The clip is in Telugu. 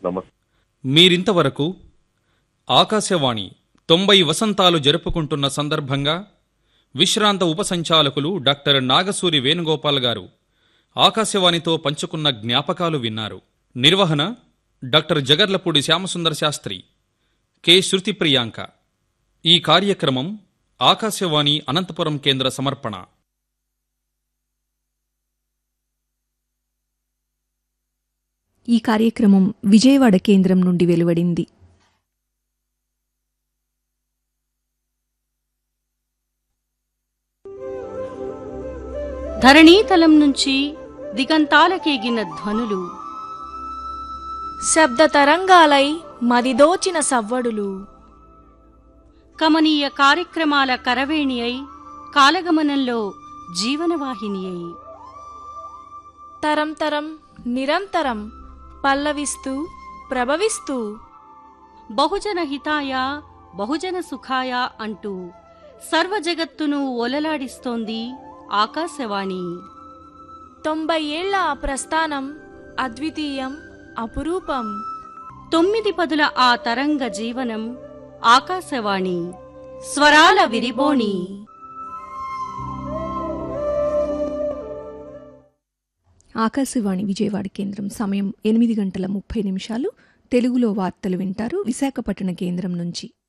నమస్తే మీరింతవరకు ఆకాశవాణి తొంభై వసంతాలు జరుపుకుంటున్న సందర్భంగా విశ్రాంత ఉపసంచాలకులు డాక్టర్ నాగసూరి వేణుగోపాల్ గారు ఆకాశవాణితో పంచుకున్న జ్ఞాపకాలు విన్నారు నిర్వహణ డాక్టర్ జగర్లపూడి శ్యామసుందర శాస్త్రి కె శృతి ప్రియాంక ఈ కార్యక్రమం ఆకాశవాణి అనంతపురం కేంద్ర సమర్పణ ఈ కార్యక్రమం విజయవాడ కేంద్రం నుండి వెలువడింది ధరణీతలం నుంచి దిగంతాలకేగిన ధ్వనులు శబ్ద తరంగాలై మదిదోచిన సవ్వడులు కమనీయ కార్యక్రమాల కరవేణి అయి కాలగమనంలో జీవనవాహిని అయి తరం తరం నిరంతరం పల్లవిస్తూ ప్రభవిస్తూ బహుజన హితాయ బహుజన సుఖాయ అంటూ సర్వ జగత్తును ఒలలాడిస్తోంది ఆకాశవాణి తొంభై ఏళ్ల ఆ ప్రస్థానం అద్వితీయం అపురూపం తొమ్మిది పదుల ఆ తరంగ జీవనం ఆకాశవాణి స్వరాల విరిబోణి ఆకాశవాణి విజయవాడ కేంద్రం సమయం ఎనిమిది గంటల ముప్పై నిమిషాలు తెలుగులో వార్తలు వింటారు విశాఖపట్టణ కేంద్రం నుంచి